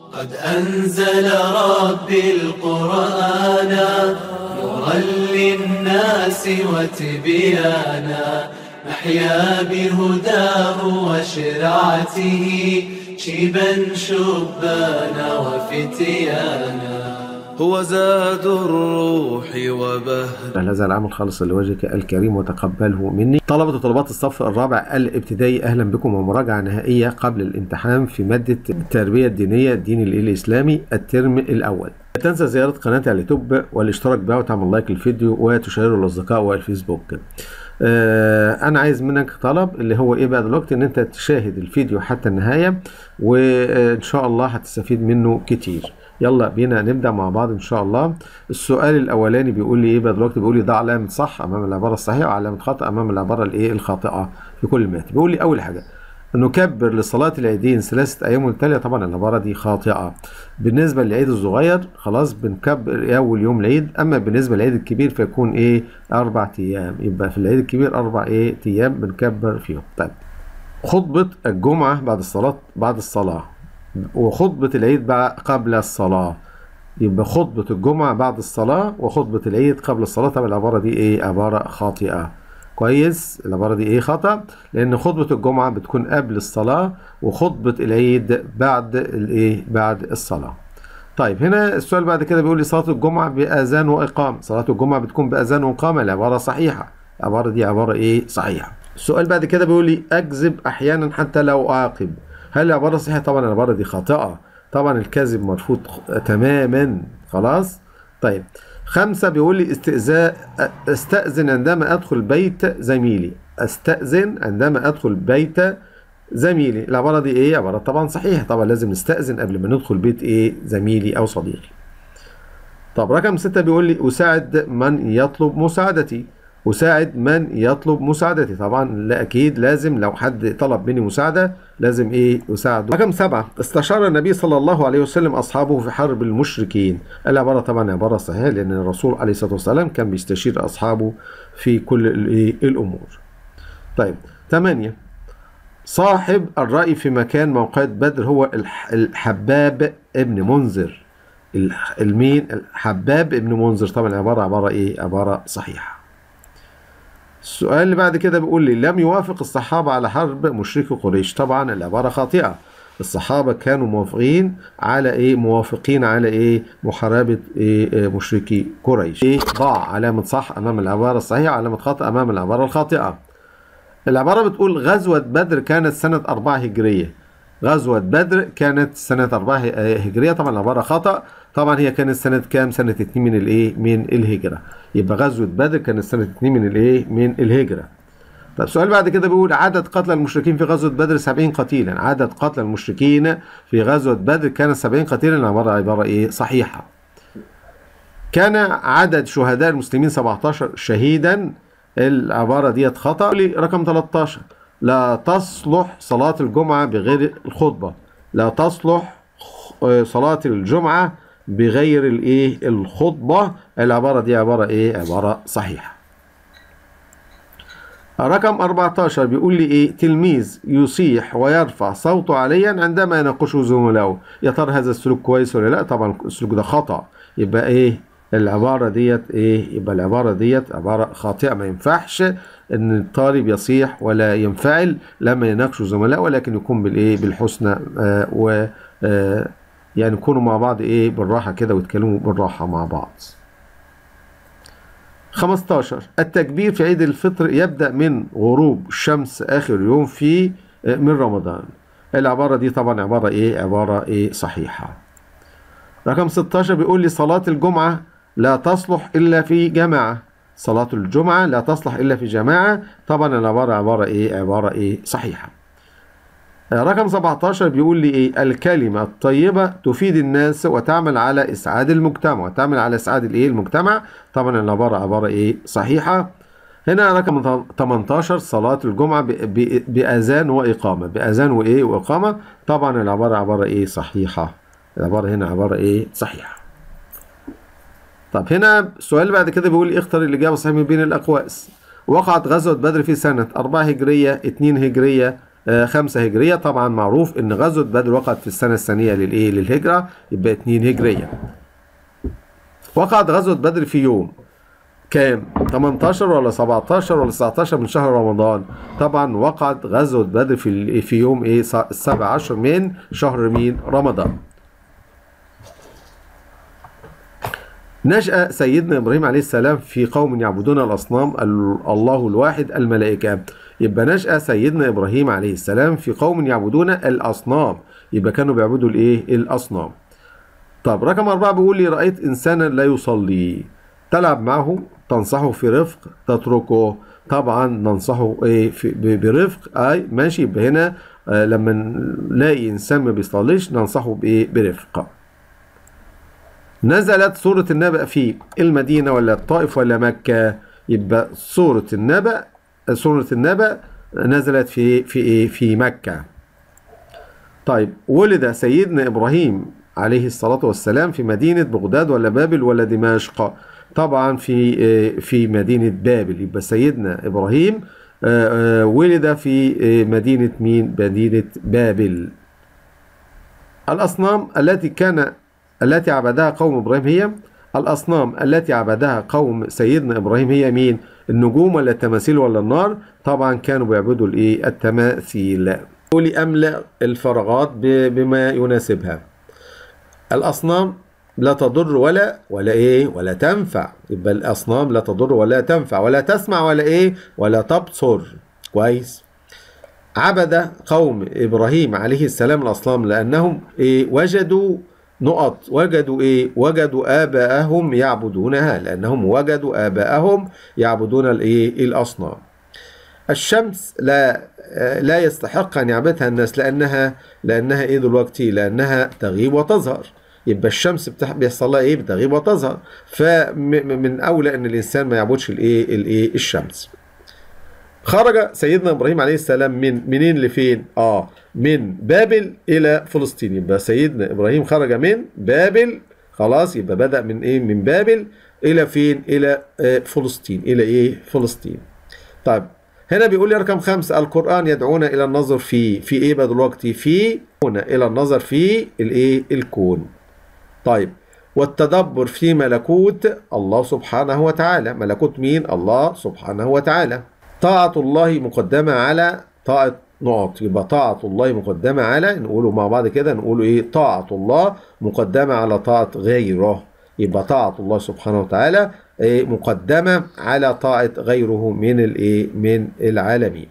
قد أنزل ربي القرآن نورا للناس وتبيانا نحيا بهداه وشرعته شيبا شبانا وفتيانا هو زاد الروح وبهر هذا العام الخالص لوجهك الكريم وتقبله مني طلبة وطلبات الصف الرابع الابتدائي أهلا بكم ومراجعة نهائية قبل الامتحان في مادة التربية الدينية الدين الإسلامي الترم الأول لا تنسى زيارة قناتي على اليوتيوب والاشتراك بها وتعمل لايك للفيديو وتشيره للأصدقاء والفيسبوك آه انا عايز منك طلب اللي هو ايه بقى دلوقتي ان انت تشاهد الفيديو حتى النهايه وان شاء الله هتستفيد منه كتير يلا بينا نبدا مع بعض ان شاء الله السؤال الاولاني بيقول لي ايه بقى دلوقتي بيقول لي ضع علامه صح امام العباره الصحيحه وعلامه خطا امام العباره الايه الخاطئه في كل مات بيقول لي اول حاجه نكبر لصلاة العيدين ثلاثة أيام متتالية طبعا العبارة دي خاطئة بالنسبة للعيد الصغير خلاص بنكبر أول يوم العيد أما بالنسبة للعيد الكبير فيكون إيه أربع أيام يبقى في العيد الكبير أربع إيه أيام بنكبر فيهم طيب خطبة الجمعة بعد الصلاة بعد الصلاة وخطبة العيد بعد قبل الصلاة يبقى خطبة الجمعة بعد الصلاة وخطبة العيد قبل الصلاة طبعا العبارة دي إيه عبارة خاطئة كويس العبارة دي ايه خطأ لأن خطبة الجمعة بتكون قبل الصلاة وخطبة العيد بعد الايه بعد الصلاة طيب هنا السؤال بعد كده بيقول لي صلاة الجمعة بأذان وإقامة صلاة الجمعة بتكون بأذان وإقامة العبارة صحيحة العبارة دي عبارة ايه صحيحة السؤال بعد كده بيقول لي أكذب أحيانا حتى لو أعاقب هل العبارة صحيحة طبعا العبارة دي خاطئة طبعا الكذب مرفوض تماما خلاص طيب خمسة بيقول لي استئذاء استأذن عندما أدخل بيت زميلي استأذن عندما أدخل بيت زميلي العبارة دي إيه؟ عبارة طبعا صحيحة طبعا لازم نستأذن قبل ما ندخل بيت إيه؟ زميلي أو صديقي طب رقم ستة بيقول لي أساعد من يطلب مساعدتي أساعد من يطلب مساعدتي طبعا لا أكيد لازم لو حد طلب مني مساعدة لازم إيه أساعده رقم سبعة استشار النبي صلى الله عليه وسلم أصحابه في حرب المشركين العبارة طبعا عبارة صحيحة لأن الرسول عليه الصلاة والسلام كان بيستشير أصحابه في كل الأمور طيب ثمانية صاحب الرأي في مكان موقعة بدر هو الحباب ابن منذر المين الحباب ابن منذر طبعا العبارة عبارة إيه عبارة صحيحة السؤال اللي بعد كده بيقول لي لم يوافق الصحابة على حرب مشركي قريش طبعا العبارة خاطئة الصحابة كانوا موافقين على ايه موافقين على ايه محاربة إيه مشركي قريش إيه ضع علامة صح امام العبارة الصحيحة علامة خطأ امام العبارة الخاطئة العبارة بتقول غزوة بدر كانت سنة 4 هجرية غزوة بدر كانت سنة 4 هجرية طبعا العبارة خطأ طبعا هي كانت سنة كام سنة 2 من الايه من الهجرة يبقى غزوة بدر كانت سنة 2 من الايه من الهجرة طب السؤال بعد كده بيقول عدد قتلى المشركين في غزوة بدر 70 قتيلا عدد قتلى المشركين في غزوة بدر كان 70 قتيلا العبارة عبارة ايه صحيحة كان عدد شهداء المسلمين 17 شهيدا العبارة ديت خطأ رقم 13 لا تصلح صلاة الجمعة بغير الخطبة لا تصلح صلاة الجمعة بغير الايه الخطبة العبارة دي عبارة ايه عبارة صحيحة رقم 14 بيقول لي ايه تلميذ يصيح ويرفع صوته عليا عندما يناقشه زملائه يا ترى هذا السلوك كويس ولا لا طبعا السلوك ده خطأ يبقى ايه العبارة ديت ايه يبقى العبارة ديت عبارة خاطئة ما ينفعش ان الطالب يصيح ولا ينفعل لما يناقشه زملائه ولكن يكون بالايه بالحسنى آه و آه يعني يكونوا مع بعض ايه بالراحة كده ويتكلموا بالراحة مع بعض 15 التكبير في عيد الفطر يبدأ من غروب الشمس آخر يوم في من رمضان العبارة دي طبعا عبارة ايه عبارة ايه صحيحة رقم 16 بيقول لي صلاة الجمعة لا تصلح إلا في جماعة صلاة الجمعة لا تصلح إلا في جماعة طبعا العبارة عبارة إيه عبارة إيه صحيحة رقم 17 بيقول لي إيه الكلمة الطيبة تفيد الناس وتعمل على إسعاد المجتمع وتعمل على إسعاد الإيه المجتمع طبعا العبارة عبارة إيه صحيحة هنا رقم 18 صلاة الجمعة بأذان وإقامة بأذان وإيه وإقامة طبعا العبارة عبارة إيه صحيحة العبارة هنا عبارة إيه صحيحة طب هنا السؤال اللي بعد كده بيقول اختر الإجابة الصحيحة من بين الأقواس وقعت غزوة بدر في سنة 4 هجرية 2 هجرية آه، خمسة هجرية طبعا معروف ان غزوة بدر وقعت في السنة الثانية للايه للهجرة يبقى اتنين هجرية وقعت غزوة بدر في يوم كام 18 ولا 17 ولا 19 من شهر رمضان طبعا وقعت غزوة بدر في ال- في يوم ايه س- السابع عشر من شهر مين رمضان نشأ سيدنا إبراهيم عليه السلام في قوم يعبدون الأصنام ال- الله الواحد الملائكة يبقى نشأ سيدنا إبراهيم عليه السلام في قوم يعبدون الأصنام يبقى كانوا بيعبدوا الإيه الأصنام طب رقم أربعة بيقول لي رأيت إنسانا لا يصلي تلعب معه تنصحه في رفق تتركه طبعا ننصحه إيه في ب- برفق أي ماشي يبقى هنا آه لما نلاقي إنسان ما بيصليش ننصحه بإيه برفق نزلت سورة النبأ في المدينة ولا الطائف ولا مكة يبقى سورة النبأ سورة النبأ نزلت في في إيه في مكة طيب ولد سيدنا إبراهيم عليه الصلاة والسلام في مدينة بغداد ولا بابل ولا دمشق طبعا في آه، في مدينة بابل يبقى سيدنا إبراهيم آه، آه، ولد في آه، مدينة مين مدينة بابل الأصنام التي كان التي عبدها قوم إبراهيم هي الأصنام التي عبدها قوم سيدنا إبراهيم هي مين النجوم ولا التماثيل ولا النار طبعا كانوا بيعبدوا الإيه التماثيل قولي أملأ الفراغات ب- بما يناسبها الأصنام لا تضر ولا ولا إيه ولا تنفع يبقى الأصنام لا تضر ولا تنفع ولا تسمع ولا إيه ولا تبصر كويس عبد قوم إبراهيم عليه السلام الأصنام لأنهم إيه وجدوا نقط وجدوا إيه وجدوا آباءهم يعبدونها لأنهم وجدوا آباءهم يعبدون الإيه الأصنام الشمس لا آه، لا يستحق أن يعبدها الناس لأنها لأنها إيه دلوقتي لأنها تغيب وتظهر يبقى الشمس بتح... بيحصل لها إيه بتغيب وتظهر فمن أولى أن الإنسان ما يعبدش الإيه الإيه الشمس خرج سيدنا ابراهيم عليه السلام من منين لفين؟ اه من بابل الى فلسطين يبقى سيدنا ابراهيم خرج من بابل خلاص يبقى بدأ من ايه؟ من بابل الى فين؟ الى آه فلسطين الى ايه؟ فلسطين. طيب هنا بيقول لي رقم خمسة القرآن يدعونا إلى النظر في في إيه بقى دلوقتي؟ في هنا إلى النظر في الإيه؟ الكون. طيب والتدبر في ملكوت الله سبحانه وتعالى ملكوت مين الله سبحانه وتعالى طاعة الله مقدمة على طاعة نقط يبقى طاعة الله مقدمة على نقوله مع بعض كده نقوله ايه طاعة الله مقدمة على طاعة غيره يبقى طاعة الله سبحانه وتعالى إيه مقدمة على طاعة غيره من الايه من العالمين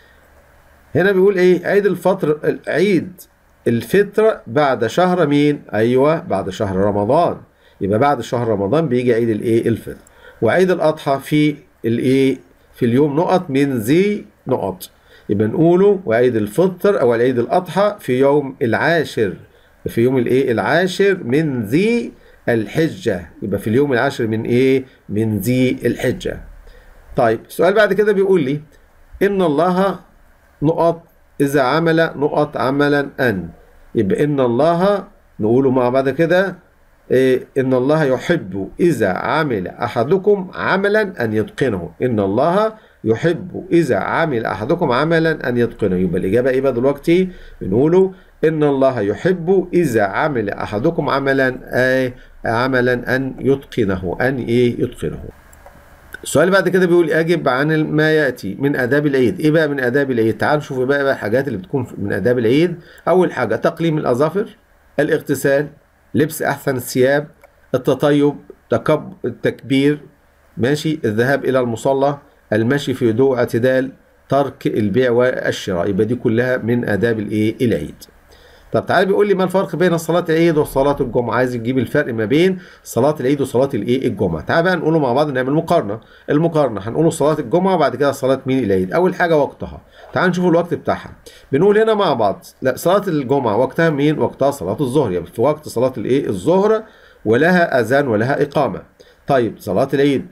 هنا بيقول ايه عيد الفطر عيد الفطر بعد شهر مين ايوه بعد شهر رمضان يبقى بعد شهر رمضان بيجي عيد الايه الفطر وعيد الاضحى في الايه في اليوم نقط من ذي نقط يبقى نقوله وعيد الفطر او العيد الاضحى في يوم العاشر في يوم الايه العاشر من ذي الحجه يبقى في اليوم العاشر من ايه من ذي الحجه طيب السؤال بعد كده بيقول لي ان الله نقط إذا عمل نقط عملا أن يبقى إن الله نقوله مع بعض كده إيه إن الله يحب إذا عمل أحدكم عملا أن يتقنه إن الله يحب إذا عمل أحدكم عملا أن يتقنه يبقى الإجابة إيه بقى دلوقتي بنقوله إن الله يحب إذا عمل أحدكم عملا آه عملا أن يتقنه أن إيه يتقنه السؤال اللي بعد كده بيقول اجب عن ما ياتي من اداب العيد ايه بقى من اداب العيد تعالوا نشوف بقى, بقى الحاجات اللي بتكون من اداب العيد اول حاجه تقليم الاظافر الاغتسال لبس احسن الثياب التطيب تكب التكبير ماشي الذهاب الى المصلى المشي في هدوء اعتدال ترك البيع والشراء يبقى دي كلها من اداب الايه العيد طب تعالى بيقول لي ما الفرق بين صلاة العيد وصلاة الجمعة عايز يجيب الفرق ما بين صلاة العيد وصلاة الايه الجمعة تعالى بقى نقوله مع بعض نعمل مقارنة المقارنة هنقوله صلاة الجمعة وبعد كده صلاة مين العيد أول حاجة وقتها تعال نشوف الوقت بتاعها بنقول هنا مع بعض لا صلاة الجمعة وقتها مين وقتها صلاة الظهر يعني في وقت صلاة الايه الظهر ولها أذان ولها إقامة طيب صلاة العيد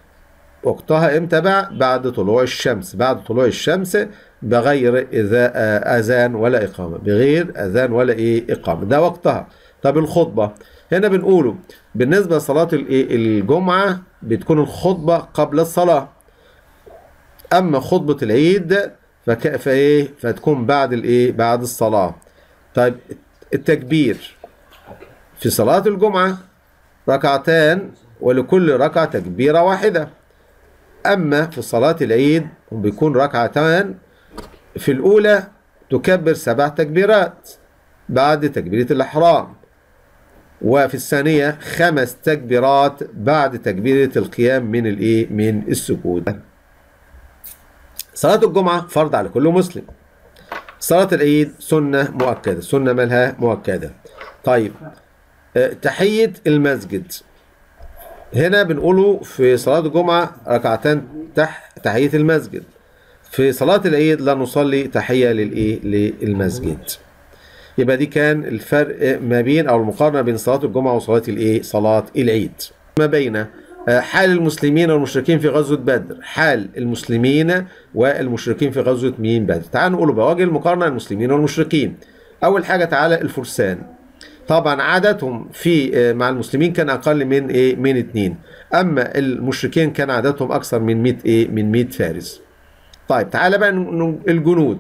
وقتها امتى بقى بعد طلوع الشمس بعد طلوع الشمس بغير إذا أذان ولا إقامة بغير أذان ولا إيه إقامة ده وقتها طب الخطبة هنا بنقوله بالنسبة لصلاة الجمعة بتكون الخطبة قبل الصلاة أما خطبة العيد فك... فايه فتكون بعد الايه بعد الصلاه طيب التكبير في صلاه الجمعه ركعتان ولكل ركعه تكبيره واحده اما في صلاه العيد بيكون ركعتان في الاولى تكبر سبع تكبيرات بعد تكبيره الاحرام وفي الثانيه خمس تكبيرات بعد تكبيره القيام من الايه من السجود صلاة الجمعة فرض على كل مسلم صلاة العيد سنة مؤكدة سنة مالها مؤكدة طيب آه، تحية المسجد هنا بنقوله في صلاة الجمعة ركعتان تح تحية المسجد في صلاة العيد لا نصلي تحية للإيه للمسجد يبقى دي كان الفرق ما بين أو المقارنة بين صلاة الجمعة وصلاة الإيه صلاة العيد ما بين آه، حال المسلمين والمشركين في غزوة بدر حال المسلمين والمشركين في غزوة مين بدر تعال نقول بوجه المقارنة المسلمين والمشركين أول حاجة تعالى الفرسان طبعا عددهم في آه، مع المسلمين كان أقل من إيه من اتنين أما المشركين كان عددهم أكثر من 100 إيه من 100 فارس طيب تعالى بقى ن- ن- الجنود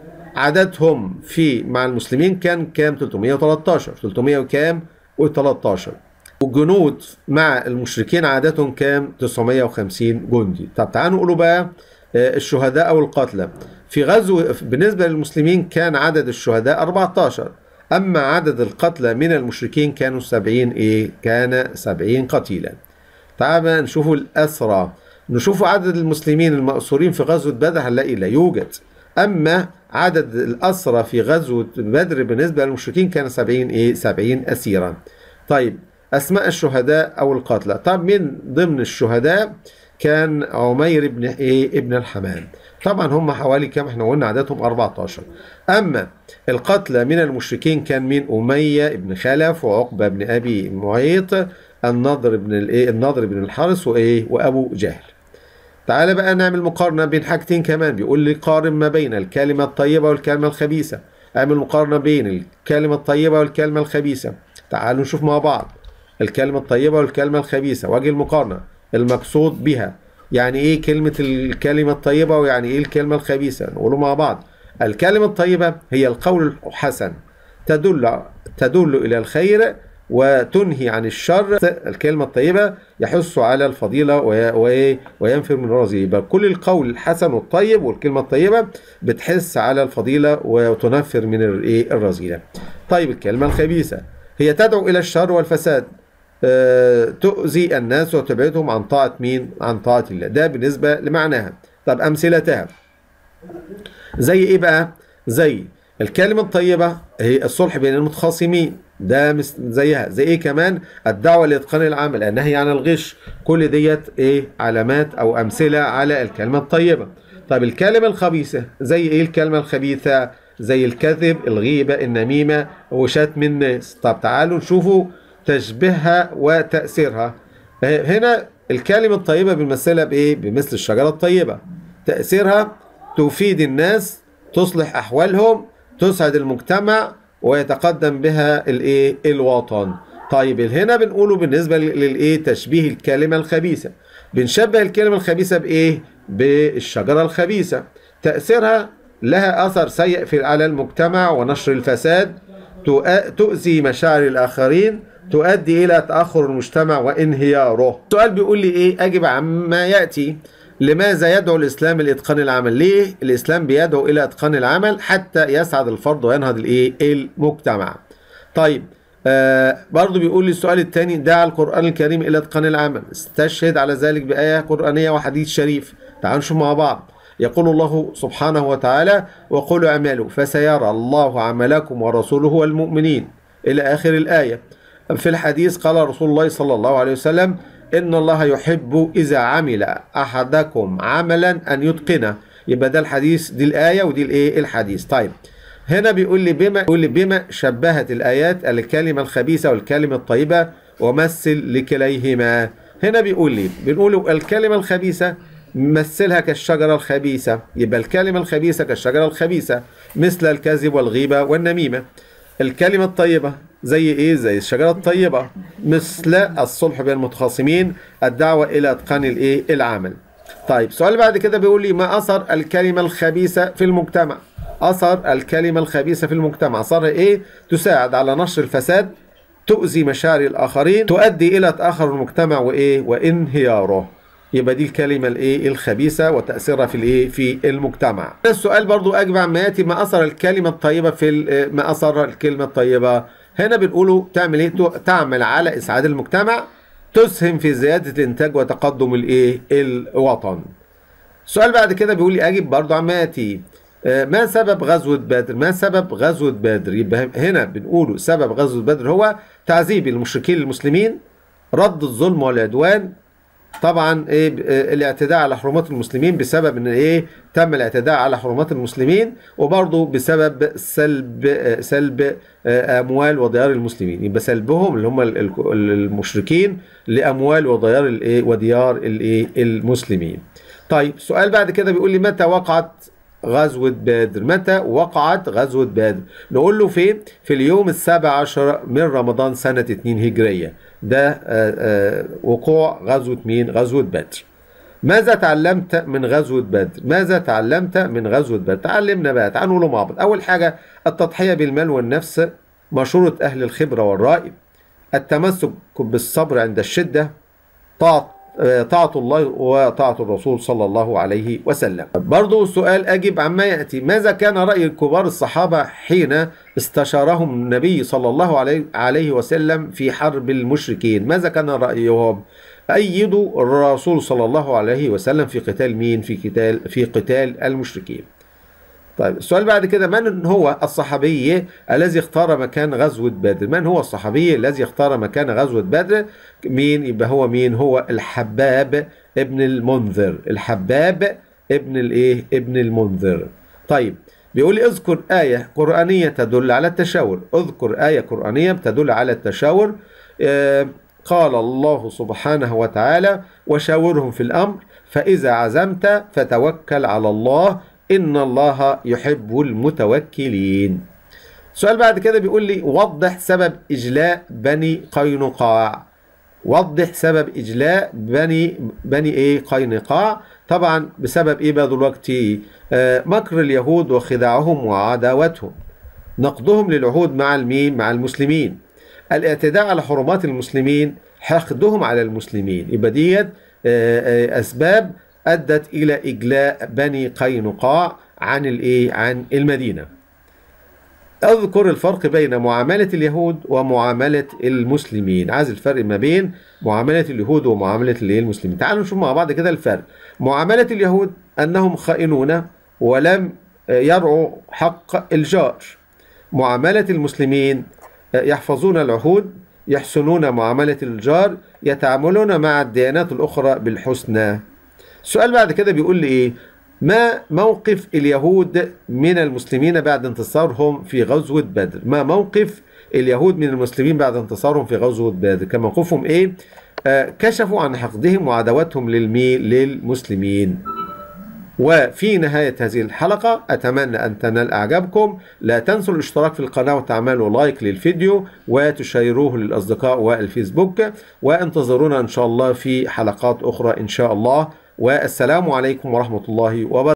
عددهم في مع المسلمين كان كام 313 300 وكام و13 والجنود مع المشركين عددهم كام 950 جندي طب تعالوا نقولوا بقى آه، الشهداء او القتلى في غزو بالنسبه للمسلمين كان عدد الشهداء 14 اما عدد القتلى من المشركين كانوا 70 ايه كان 70 قتيلا تعال بقى نشوفوا الأسرى نشوفوا عدد المسلمين المأسورين في غزوة بدر هنلاقي لا يوجد أما عدد الأسرى في غزوة بدر بالنسبة للمشركين كان 70 إيه 70 أسيرا طيب أسماء الشهداء أو القتلى طب من ضمن الشهداء كان عمير بن إيه ابن الحمام طبعا هم حوالي كم احنا قلنا عددهم 14 أما القتلى من المشركين كان مين أمية بن خلف وعقبة بن أبي معيط النضر بن الايه النضر بن الحارث وايه وابو جهل تعال بقى نعمل مقارنه بين حاجتين كمان بيقول لي قارن ما بين الكلمه الطيبه والكلمه الخبيثه اعمل مقارنه بين الكلمه الطيبه والكلمه الخبيثه تعالوا نشوف مع بعض الكلمه الطيبه والكلمه الخبيثه وجه المقارنه المقصود بها يعني ايه كلمه الكلمه الطيبه ويعني ايه الكلمه الخبيثه نقوله مع بعض الكلمه الطيبه هي القول الحسن تدل تدل الى الخير وتنهي عن الشر الكلمة الطيبة يحث على الفضيلة وي- وي- وينفر من الرذيلة يبقى كل القول الحسن والطيب والكلمة الطيبة بتحث على الفضيلة وتنفر من الإيه؟ الرذيلة طيب الكلمة الخبيثة هي تدعو إلى الشر والفساد آه، تؤذي الناس وتبعدهم عن طاعة مين؟ عن طاعة الله ده بالنسبة لمعناها طب أمثلتها زي ايه بقى زي الكلمة الطيبة هي الصلح بين المتخاصمين ده مس- زيها زي ايه كمان الدعوة لإتقان العمل النهي عن الغش كل ديت ايه علامات او امثلة على الكلمة الطيبة طب الكلمة الخبيثة زي ايه الكلمة الخبيثة زي الكذب الغيبة النميمة وشتم الناس طب تعالوا نشوفوا تشبيهها وتأثيرها هنا الكلمة الطيبة بنمثلها بإيه؟ بمثل الشجرة الطيبة تأثيرها تفيد الناس تصلح أحوالهم تسعد المجتمع ويتقدم بها الإيه؟ الوطن طيب هنا بنقوله بالنسبة للإيه؟ تشبيه الكلمة الخبيثة بنشبه الكلمة الخبيثة بإيه؟ بالشجرة الخبيثة تأثيرها لها أثر سيء في على المجتمع ونشر الفساد تؤ- تؤذي مشاعر الآخرين تؤدي إلى تأخر المجتمع وانهياره السؤال بيقول لي إيه أجب عما يأتي لماذا يدعو الإسلام لإتقان العمل ليه الإسلام بيدعو إلى إتقان العمل حتى يسعد الفرد وينهض الإيه المجتمع طيب آه برضو بيقول لي السؤال الثاني دعا القرآن الكريم إلى إتقان العمل استشهد على ذلك بآية قرآنية وحديث شريف تعالوا نشوف مع بعض يقول الله سبحانه وتعالى وقولوا اعملوا فسيرى الله عملكم ورسوله والمؤمنين إلى آخر الآية في الحديث قال رسول الله صلى الله عليه وسلم إن الله يحب إذا عمل أحدكم عملا أن يتقنه يبقى ده الحديث دي الآية ودي الإيه الحديث طيب هنا بيقول لي بما بيقول لي بما شبهت الآيات الكلمة الخبيثة والكلمة الطيبة ومثل لكليهما هنا بيقول لي بنقول الكلمة الخبيثة مثلها كالشجرة الخبيثة يبقى الكلمة الخبيثة كالشجرة الخبيثة مثل الكذب والغيبة والنميمة الكلمة الطيبة زي ايه زي الشجرة الطيبة مثل الصلح بين المتخاصمين الدعوة الى اتقان الايه العمل طيب السؤال اللي بعد كده بيقول لي ما اثر الكلمه الخبيثه في المجتمع اثر الكلمه الخبيثه في المجتمع اثرها ايه تساعد على نشر الفساد تؤذي مشاعر الاخرين تؤدي الى تاخر المجتمع وايه وانهياره يبقى دي الكلمه الايه الخبيثه وتاثيرها في الايه في المجتمع السؤال برضو اجمع ما ياتي ما اثر الكلمه الطيبه في ال- ما اثر الكلمه الطيبه هنا بنقوله تعمل ايه تعمل على اسعاد المجتمع تسهم في زياده الانتاج وتقدم الايه الوطن السؤال بعد كده بيقول لي اجب برضو عما ياتي آه، ما سبب غزوة بدر؟ ما سبب غزوة بدر؟ يبقى هنا بنقوله سبب غزوة بدر هو تعذيب المشركين المسلمين رد الظلم والعدوان طبعا ايه ب- آه، الاعتداء على حرمات المسلمين بسبب ان ايه تم الاعتداء على حرمات المسلمين وبرضه بسبب سلب آه، سلب آه، اموال وديار المسلمين يبقى سلبهم اللي هم ال- ال- المشركين لاموال وديار الايه وديار الايه المسلمين طيب سؤال بعد كده بيقول لي متى وقعت غزوة بدر متى وقعت غزوة بدر نقول له فين في اليوم السابع عشر من رمضان سنة 2 هجرية ده آه، آه، وقوع غزوة مين غزوة بدر ماذا تعلمت من غزوة بدر ماذا تعلمت من غزوة بدر تعلمنا بقى تعالوا نقوله مع بعض أول حاجة التضحية بالمال والنفس مشورة أهل الخبرة والرأي التمسك بالصبر عند الشدة طاعة آه، طاعة الله وطاعة الرسول صلى الله عليه وسلم برضو سؤال أجب عما يأتي ماذا كان رأي كبار الصحابة حين استشارهم النبي صلى الله عليه, عليه وسلم في حرب المشركين ماذا كان رأيهم أيدوا الرسول صلى الله عليه وسلم في قتال مين في قتال في قتال المشركين طيب السؤال بعد كده من هو الصحابي الذي اختار مكان غزوة بدر من هو الصحابي الذي اختار مكان غزوة بدر مين يبقى هو مين هو الحباب ابن المنذر الحباب ابن الايه ابن المنذر طيب بيقول لي اذكر آية قرآنية تدل على التشاور اذكر آية قرآنية تدل على التشاور آه قال الله سبحانه وتعالى وشاورهم في الأمر فإذا عزمت فتوكل على الله إن الله يحب المتوكلين سؤال بعد كده بيقول لي وضح سبب إجلاء بني قينقاع وضح سبب إجلاء بني بني إيه قينقاع طبعا بسبب إيه بقى دلوقتي آه مكر اليهود وخداعهم وعداوتهم نقضهم للعهود مع المين مع المسلمين الاعتداء على حرمات المسلمين حقدهم على المسلمين يبقى ديت آه، آه، أسباب أدت إلى إجلاء بني قينقاع عن الإيه عن المدينة اذكر الفرق بين معاملة اليهود ومعاملة المسلمين عايز الفرق ما بين معاملة اليهود ومعاملة الايه المسلمين تعالوا نشوف مع بعض كده الفرق معاملة اليهود أنهم خائنون ولم يرعوا حق الجار معاملة المسلمين يحفظون العهود يحسنون معاملة الجار يتعاملون مع الديانات الأخرى بالحسنى السؤال بعد كده بيقول لي إيه ما موقف اليهود من المسلمين بعد انتصارهم في غزوة بدر ما موقف اليهود من المسلمين بعد انتصارهم في غزوة بدر كان موقفهم ايه آه كشفوا عن حقدهم وعداوتهم للمي للمسلمين وفي نهاية هذه الحلقة أتمنى أن تنال أعجابكم لا تنسوا الاشتراك في القناة وتعملوا لايك للفيديو وتشيروه للأصدقاء والفيسبوك وانتظرونا إن شاء الله في حلقات أخرى إن شاء الله والسلام عليكم ورحمة الله وبركاته